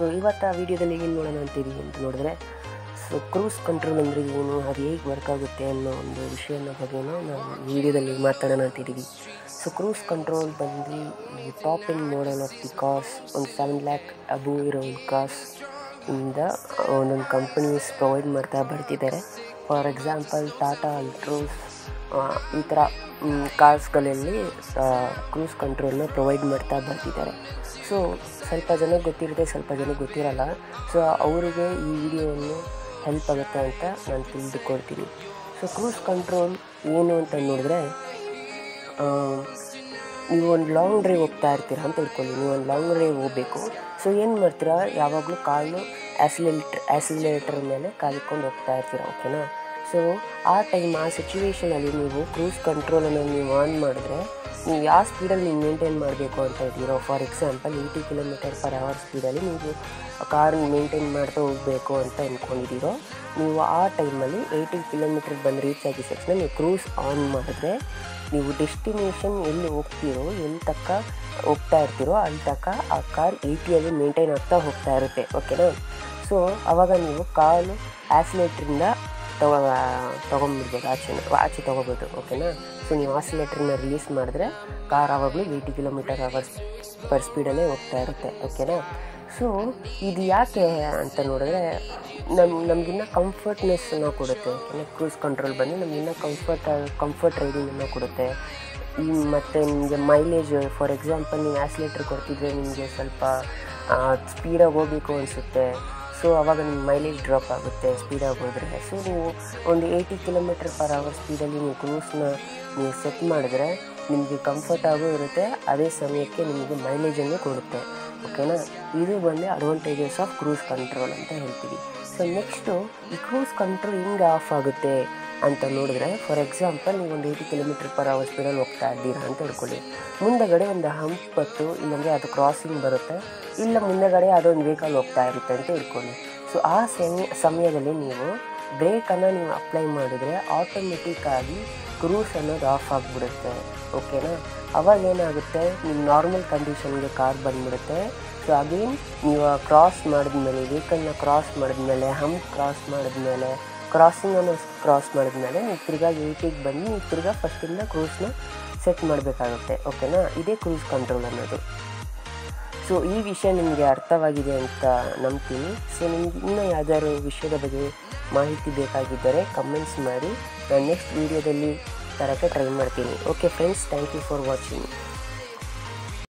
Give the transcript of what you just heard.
so ಇವತ್ತು ಆ ವಿಡಿಯೋದಲ್ಲಿ ಏನು ನೋಡೋಣ ಅಂತೀರಿ ಅಂತ ನೋಡಿದ್ರೆ ಸೊ ಕ್ರೂಸ್ ಕಂಟ್ರೋಲ್ ಅಂದರೆ ಏನು ಅದು ಹೇಗೆ ವರ್ಕ್ ಆಗುತ್ತೆ ಅನ್ನೋ ಒಂದು ವಿಷಯದ ಬಗ್ಗೆನೂ ನಾವು ಈ ವಿಡಿಯೋದಲ್ಲಿ ಮಾತಾಡೋಣ ಅಂತಿದ್ದೀವಿ ಸೊ ಕ್ರೂಸ್ ಕಂಟ್ರೋಲ್ ಬಂದು ಈ top end model of the cars ಒಂದು ಸೆವೆನ್ ಲ್ಯಾಕ್ ಅಬೂ ಇರೋ ಕಾರ್ಸ್ ಇಂದ ಒಂದೊಂದು ಕಂಪನೀಸ್ ಪ್ರೊವೈಡ್ ಮಾಡ್ತಾ ಬರ್ತಿದ್ದಾರೆ ಫಾರ್ ಎಕ್ಸಾಂಪಲ್ ಟಾಟಾ ಅಲ್ಟ್ರೋಸ್ ಈ ಥರ ಕಾರ್ಸ್ಗಳಲ್ಲಿ ಕ್ರೂಸ್ ಕಂಟ್ರೋಲ್ನ ಪ್ರೊವೈಡ್ ಮಾಡ್ತಾ ಬರ್ತಿದ್ದಾರೆ ಸೊ ಸ್ವಲ್ಪ ಜನಕ್ಕೆ ಗೊತ್ತಿರುತ್ತೆ ಸ್ವಲ್ಪ ಜನಕ್ಕೆ ಗೊತ್ತಿರಲ್ಲ ಸೊ ಅವರಿಗೆ ಈ ವಿಡಿಯೋವನ್ನು ಹೆಲ್ಪ್ ಆಗುತ್ತೆ ಅಂತ ನಾನು ತಿಳಿದುಕೊಡ್ತೀನಿ ಸೊ ಕ್ರೂಸ್ ಕಂಟ್ರೋಲ್ ಏನು ಅಂತ ನೋಡಿದ್ರೆ ಆ, ನೀವು ಒಂದು ಲಾಂಗ್ ಡ್ರೈವ್ ಹೋಗ್ತಾ ಇರ್ತೀರಾ ಅಂತ ತಿಳ್ಕೊಳ್ಳಿ ನೀವು ಒಂದು ಲಾಂಗ್ ಡ್ರೈವ್ ಹೋಗಬೇಕು ಸೊ ಏನು ಮಾಡ್ತೀರಾ ಯಾವಾಗಲೂ ಕಾಲು ಆ್ಯಸಿಲೇಟರ್ ಆ್ಯಸಿಲೇಟರ್ ಮೇಲೆ ಕಾಲಿಕೊಂಡು ಹೋಗ್ತಾ ಇರ್ತೀರಾ ಓಕೆನಾ ಸೊ ಆ ಟೈಮ್ ಆ ಸಿಚುವೇಷನಲ್ಲಿ ನೀವು ಕ್ರೂಸ್ ಕಂಟ್ರೋಲನ್ನು ನೀವು ಆನ್ ಮಾಡಿದ್ರೆ ನೀವು ಯಾವ ಸ್ಪೀಡಲ್ಲಿ ನೀವು ಮೇಂಟೈನ್ ಮಾಡಬೇಕು ಅಂತ ಇದ್ದೀರೋ for example eighty kilometre per hour ಸ್ಪೀಡಲ್ಲಿ ನೀವು ಕಾರ್ ಮೇಂಟೈನ್ ಮಾಡ್ತಾ ಹೋಗಬೇಕು ಅಂತ ಅಂದ್ಕೊಂಡಿದ್ದೀರೋ ನೀವು ಆ ಟೈಮಲ್ಲಿ ಏಯ್ಟಿ ಕಿಲೋಮೀಟರ್ ಬಂದು ರೀಚ್ ಆಗಿದ ತಕ್ಷಣ ನೀವು ಕ್ರೂಸ್ ಆನ್ ಮಾಡಿದ್ರೆ ನೀವು ಡೆಸ್ಟಿನೇಷನ್ ಎಲ್ಲಿ ಹೋಗ್ತೀರೋ ಎಲ್ಲಿ ತಕ್ಕ ಹೋಗ್ತಾ ಇರ್ತೀರೋ ಅಲ್ಲಿ ತಕ್ಕ ಆ ಕಾರ್ ಏಯ್ಟಿಯಲ್ಲಿ ಮೇಂಟೈನ್ ಆಗ್ತಾ ಹೋಗ್ತಾ ಇರುತ್ತೆ ಓಕೆನಾ ಸೊ ಆವಾಗ ನೀವು ಕಾಲು ಆ್ಯಸಿಲೇಟ್ರಿಂದ ತಗೋ ತೊಗೊಂಬಿಡ್ಬೋದು ಆಚೆ ಆಚೆ ತೊಗೋಬೋದು ಓಕೆನಾ ಸೊ ನೀವು ಆಸಿಲೇಟ್ರನ್ನ ರಿಲೀಸ್ ಮಾಡಿದ್ರೆ ಕಾರ್ ಆವಾಗಲೂ ಏಯ್ಟಿ ಕಿಲೋಮೀಟರ್ ಅವರ್ಸ್ ಪರ್ ಸ್ಪೀಡಲ್ಲೇ ಹೋಗ್ತಾ ಇರುತ್ತೆ ಓಕೆನಾ ಸೊ ಇದು ಯಾಕೆ ಅಂತ ನೋಡಿದ್ರೆ ನಮ್ಮ ನಮಗಿನ್ನ ಕಂಫರ್ಟ್ನೆಸ್ಸನ್ನು ಕೊಡುತ್ತೆ ಓಕೆನಾ ಕ್ರೂಸ್ ಕಂಟ್ರೋಲ್ ಬಂದು ನಮಗಿನ್ನ ಕಂಫರ್ಟ್ ಕಂಫರ್ಟ್ ರೈಡಿಂಗನ್ನು ಕೊಡುತ್ತೆ ಈ ಮತ್ತು ನಿಮಗೆ ಮೈಲೇಜ್ ಫಾರ್ ಎಕ್ಸಾಂಪಲ್ ನೀವು ಆ್ಯಸ್ಲೇಟ್ರ್ ಕೊಡ್ತಿದ್ರೆ ನಿಮಗೆ ಸ್ವಲ್ಪ ಸ್ಪೀಡಾಗಿ ಹೋಗಬೇಕು ಅನಿಸುತ್ತೆ ಸೊ ಅವಾಗ ನಿಮ್ಮ ಮೈಲೇಜ್ ಡ್ರಾಪ್ ಆಗುತ್ತೆ ಸ್ಪೀಡಾಗಿ ಹೋದರೆ ಸೊ ನೀವು ಒಂದು ಏಯ್ಟಿ ಕಿಲೋಮೀಟರ್ ಪರ್ ಅವರ್ ಸ್ಪೀಡಲ್ಲಿ ನೀವು ಕ್ರೂಸ್ನ ನೀವು ಸೆಟ್ ಮಾಡಿದ್ರೆ ನಿಮಗೆ ಕಂಫರ್ಟ್ ಆಗೂ ಇರುತ್ತೆ ಅದೇ ಸಮಯಕ್ಕೆ ನಿಮಗೆ ಮೈಲೇಜನ್ನು ಕೊಡುತ್ತೆ ಓಕೆನಾ ಇದು ಬಂದು ಅಡ್ವಾಂಟೇಜಸ್ ಆಫ್ ಕ್ರೂಸ್ ಕಂಟ್ರೋಲ್ ಅಂತ ಹೇಳ್ತೀವಿ ಸೊ ನೆಕ್ಸ್ಟು ಈ ಕ್ರೂಸ್ ಕಂಟ್ರೋಲ್ ಹಿಂಗೆ ಆಫ್ ಆಗುತ್ತೆ ಅಂತ ನೋಡಿದ್ರೆ ಫಾರ್ ಎಕ್ಸಾಂಪಲ್ ನೀವು ಒಂದು ಏಯ್ಟಿ ಕಿಲೋಮೀಟರ್ ಪರ್ ಅವರ್ ಸ್ಪೀಡಲ್ಲಿ ಹೋಗ್ತಾ ಇದ್ದೀರಾ ಅಂತ ಹೇಳ್ಕೊಳ್ಳಿ ಮುಂದಗಡೆ ಒಂದು ಹಂಪ್ ಬತ್ತು ಇಲ್ಲಾಂದರೆ ಅದು ಕ್ರಾಸಿಂಗ್ ಬರುತ್ತೆ ಇಲ್ಲ ಮುಂದಗಡೆ ಅದೊಂದು ವೆಹಿಕಲ್ ಹೋಗ್ತಾ ಇರುತ್ತೆ ಅಂತ ಇಟ್ಕೊಳ್ಳಿ ಸೊ ಆ ಸಮಯ ಸಮಯದಲ್ಲಿ ನೀವು ಬ್ರೇಕನ್ನು ನೀವು ಅಪ್ಲೈ ಮಾಡಿದರೆ ಆಟೋಮೆಟಿಕ್ಕಾಗಿ ಕ್ರೂಸ್ ಅನ್ನೋದು ಆಫ್ ಆಗಿಬಿಡುತ್ತೆ ಓಕೆನಾ ಅವಾಗ ಏನಾಗುತ್ತೆ ನಿಮ್ಮ ನಾರ್ಮಲ್ ಕಂಡೀಷನ್ಗೆ ಕಾರ್ ಬಂದ್ಬಿಡುತ್ತೆ ಸೊ ಅಗೇನ್ ನೀವು ಕ್ರಾಸ್ ಮಾಡಿದ್ಮೇಲೆ ವೆಹಿಕಲ್ನ ಕ್ರಾಸ್ ಮಾಡಿದ್ಮೇಲೆ ಹಂಪ್ ಕ್ರಾಸ್ ಮಾಡಿದ್ಮೇಲೆ ಕ್ರಾಸಿಂಗನ್ನು ಕ್ರಾಸ್ ಮಾಡಿದ್ಮೇಲೆ ನೀವು ತಿರ್ಗಾ ಏಯ್ಟಿಗೆ ಬಂದು ನೀವು ತಿರ್ಗಾ ಫಸ್ಟಿಂದ ಕ್ರೂಸ್ನ ಸೆಟ್ ಮಾಡಬೇಕಾಗುತ್ತೆ ಓಕೆನಾ ಇದೇ ಕ್ರೂಸ್ ಕಂಟ್ರೋಲ್ ಅನ್ನೋದು ಸೊ ಈ ವಿಷಯ ನಿಮಗೆ ಅರ್ಥವಾಗಿದೆ ಅಂತ ನಂಬ್ತೀನಿ ಸೊ ನಿಮ್ಗೆ ಇನ್ನೂ ಯಾವ್ದಾದ್ರು ವಿಷಯದ ಬಗ್ಗೆ ಮಾಹಿತಿ ಬೇಕಾಗಿದ್ದರೆ ಕಮೆಂಟ್ಸ್ ಮಾಡಿ ನಾನು ನೆಕ್ಸ್ಟ್ ವೀಡಿಯೋದಲ್ಲಿ ತರೋಕ್ಕೆ ಟ್ರೈ ಮಾಡ್ತೀನಿ okay friends thank you for watching